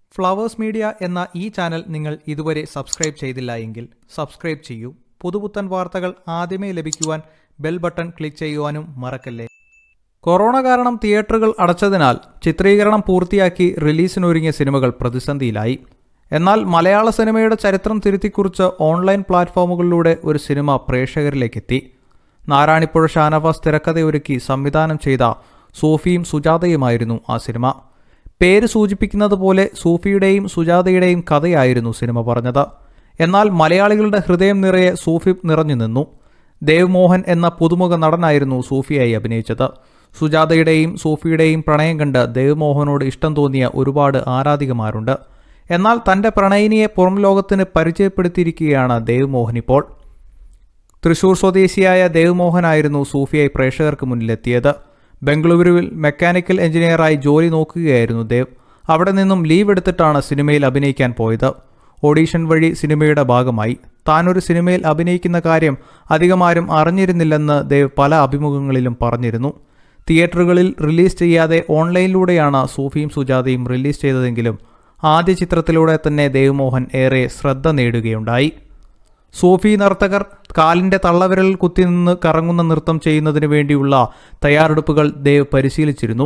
flowers media എന്ന ഈ channel നിങ്ങൾ ഇതുവരെ സബ്സ്ക്രൈബ് ചെയ്തില്ല എങ്കിൽ സബ്സ്ക്രൈബ് ചെയ്യൂ പുതുപുത്തൻ വാർത്തകൾ ആദ്യമേ ലഭിക്കുവാൻ ബെൽ ബട്ടൺ ക്ലിക്ക് ചെയ്യുവാനും മറക്കല്ലേ കൊറോണ കാരണം തിയേറ്ററുകൾ അടച്ചതിനാൽ ചിത്രീകരണം പൂർത്തിയാക്കി റിലീസിനൊരുങ്ങിയ സിനിമകൾ പ്രതിസന്ധിയിലായി എന്നാൽ മലയാള സിനിമയുടെ ചരിത്രം തിരുത്തിക്കുറിച്ച് ഓൺലൈൻ പ്ലാറ്റ്ഫോമുകളിലൂടെ ഒരു സിനിമ പ്രേക്ഷകരിലേക്കെത്തി നാരായണിപ്പുഴ ഷാനവാസ് തിരക്കഥയൊരുക്കി സംവിധാനം ചെയ്ത സൂഫിയും സുജാതയുമായിരുന്നു ആ സിനിമ പേര് സൂചിപ്പിക്കുന്നത് പോലെ സൂഫിയുടെയും സുജാതയുടെയും കഥയായിരുന്നു സിനിമ പറഞ്ഞത് എന്നാൽ മലയാളികളുടെ ഹൃദയം നിറയെ സൂഫി നിറഞ്ഞു നിന്നു ദേവ് മോഹൻ എന്ന പുതുമുഖ നടനായിരുന്നു സൂഫിയായി അഭിനയിച്ചത് സുജാതയുടെയും സൂഫിയുടെയും പ്രണയം കണ്ട് ദേവ് മോഹനോട് ഇഷ്ടം തോന്നിയ ഒരുപാട് ആരാധികമാരുണ്ട് എന്നാൽ തന്റെ പ്രണയിനിയെ പുറം ലോകത്തിന് പരിചയപ്പെടുത്തിയിരിക്കുകയാണ് ദേവ് മോഹൻ ഇപ്പോൾ തൃശൂർ സ്വദേശിയായ ദേവ് മോഹനായിരുന്നു സൂഫിയായി പ്രേക്ഷകർക്ക് മുന്നിലെത്തിയത് ബംഗളൂരുവിൽ മെക്കാനിക്കൽ എഞ്ചിനീയറായി ജോലി നോക്കുകയായിരുന്നു ദേവ് അവിടെ നിന്നും ലീവ് എടുത്തിട്ടാണ് സിനിമയിൽ അഭിനയിക്കാൻ പോയത് ഓഡീഷൻ വഴി സിനിമയുടെ ഭാഗമായി താനൊരു സിനിമയിൽ അഭിനയിക്കുന്ന കാര്യം അധികമാരും അറിഞ്ഞിരുന്നില്ലെന്ന് ദേവ് പല അഭിമുഖങ്ങളിലും പറഞ്ഞിരുന്നു തിയേറ്ററുകളിൽ റിലീസ് ചെയ്യാതെ ഓൺലൈനിലൂടെയാണ് സൂഫിയും സുജാതയും റിലീസ് ചെയ്തതെങ്കിലും ആദ്യ ചിത്രത്തിലൂടെ തന്നെ ദേവ് മോഹൻ ഏറെ ശ്രദ്ധ നേടുകയുണ്ടായി സൂഫി നർത്തകർ കാലിന്റെ തള്ളവിരലിൽ കുത്തിനിന്ന് കറങ്ങുന്ന നൃത്തം ചെയ്യുന്നതിന് വേണ്ടിയുള്ള തയ്യാറെടുപ്പുകൾ ദേവ് പരിശീലിച്ചിരുന്നു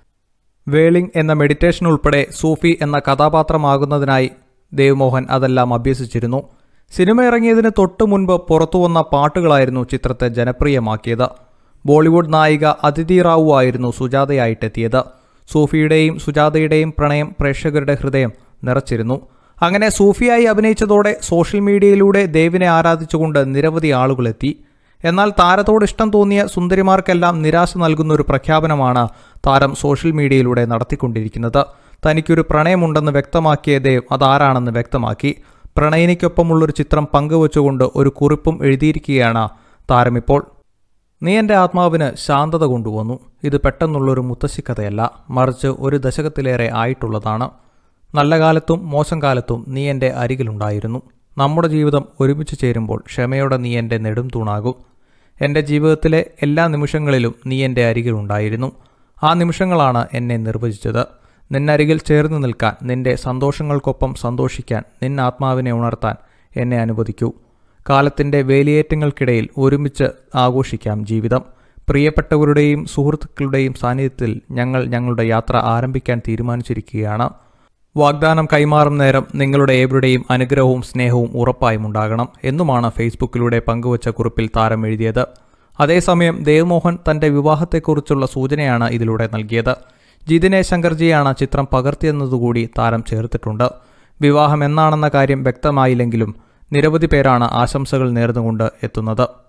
വേളിംഗ് എന്ന മെഡിറ്റേഷൻ ഉൾപ്പെടെ സൂഫി എന്ന കഥാപാത്രമാകുന്നതിനായി ദേവ് മോഹൻ അതെല്ലാം അഭ്യസിച്ചിരുന്നു സിനിമ ഇറങ്ങിയതിന് തൊട്ടു മുൻപ് പുറത്തുവന്ന പാട്ടുകളായിരുന്നു ചിത്രത്തെ ജനപ്രിയമാക്കിയത് ബോളിവുഡ് നായിക അതിഥി റാവു ആയിരുന്നു സുജാതയായിട്ടെത്തിയത് സൂഫിയുടെയും സുജാതയുടെയും പ്രണയം പ്രേക്ഷകരുടെ ഹൃദയം നിറച്ചിരുന്നു അങ്ങനെ സൂഫിയായി അഭിനയിച്ചതോടെ സോഷ്യൽ മീഡിയയിലൂടെ ദേവിനെ ആരാധിച്ചുകൊണ്ട് നിരവധി ആളുകളെത്തി എന്നാൽ താരത്തോട് ഇഷ്ടം തോന്നിയ സുന്ദരിമാർക്കെല്ലാം നിരാശ നൽകുന്ന ഒരു പ്രഖ്യാപനമാണ് താരം സോഷ്യൽ മീഡിയയിലൂടെ നടത്തിക്കൊണ്ടിരിക്കുന്നത് തനിക്കൊരു പ്രണയമുണ്ടെന്ന് വ്യക്തമാക്കിയ ദേവ് അതാരാണെന്ന് വ്യക്തമാക്കി പ്രണയിനിക്കൊപ്പമുള്ളൊരു ചിത്രം പങ്കുവച്ചുകൊണ്ട് ഒരു കുറിപ്പും എഴുതിയിരിക്കുകയാണ് താരമിപ്പോൾ നീ എൻ്റെ ആത്മാവിന് ശാന്തത കൊണ്ടുവന്നു ഇത് പെട്ടെന്നുള്ളൊരു മുത്തശ്ശിക്കഥയല്ല മറിച്ച് ഒരു ദശകത്തിലേറെ ആയിട്ടുള്ളതാണ് നല്ല കാലത്തും മോശം കാലത്തും നീ എൻ്റെ അരികിലുണ്ടായിരുന്നു നമ്മുടെ ജീവിതം ഒരുമിച്ച് ചേരുമ്പോൾ ക്ഷമയോടെ നീ എൻ്റെ നെടും തൂണാകും എൻ്റെ ജീവിതത്തിലെ എല്ലാ നിമിഷങ്ങളിലും നീ എൻ്റെ അരികിലുണ്ടായിരുന്നു ആ നിമിഷങ്ങളാണ് എന്നെ നിർവചിച്ചത് നിന്നരികിൽ ചേർന്ന് നിൽക്കാൻ നിന്റെ സന്തോഷങ്ങൾക്കൊപ്പം സന്തോഷിക്കാൻ നിൻ ആത്മാവിനെ ഉണർത്താൻ എന്നെ അനുവദിക്കൂ കാലത്തിൻ്റെ വേലിയേറ്റങ്ങൾക്കിടയിൽ ഒരുമിച്ച് ആഘോഷിക്കാം ജീവിതം പ്രിയപ്പെട്ടവരുടെയും സുഹൃത്തുക്കളുടെയും സാന്നിധ്യത്തിൽ ഞങ്ങൾ ഞങ്ങളുടെ യാത്ര ആരംഭിക്കാൻ തീരുമാനിച്ചിരിക്കുകയാണ് വാഗ്ദാനം കൈമാറും നേരം നിങ്ങളുടെ ഏവരുടെയും അനുഗ്രഹവും സ്നേഹവും ഉറപ്പായും ഉണ്ടാകണം എന്നുമാണ് ഫേസ്ബുക്കിലൂടെ പങ്കുവച്ച കുറിപ്പിൽ താരം എഴുതിയത് അതേസമയം ദേവ്മോഹൻ തന്റെ വിവാഹത്തെക്കുറിച്ചുള്ള സൂചനയാണ് ഇതിലൂടെ നൽകിയത് ജിതിനെ ശങ്കർജിയാണ് ചിത്രം പകർത്തിയെന്നതുകൂടി താരം ചേർത്തിട്ടുണ്ട് വിവാഹം എന്നാണെന്ന കാര്യം വ്യക്തമായില്ലെങ്കിലും നിരവധി പേരാണ് ആശംസകൾ നേർന്നുകൊണ്ട് എത്തുന്നത്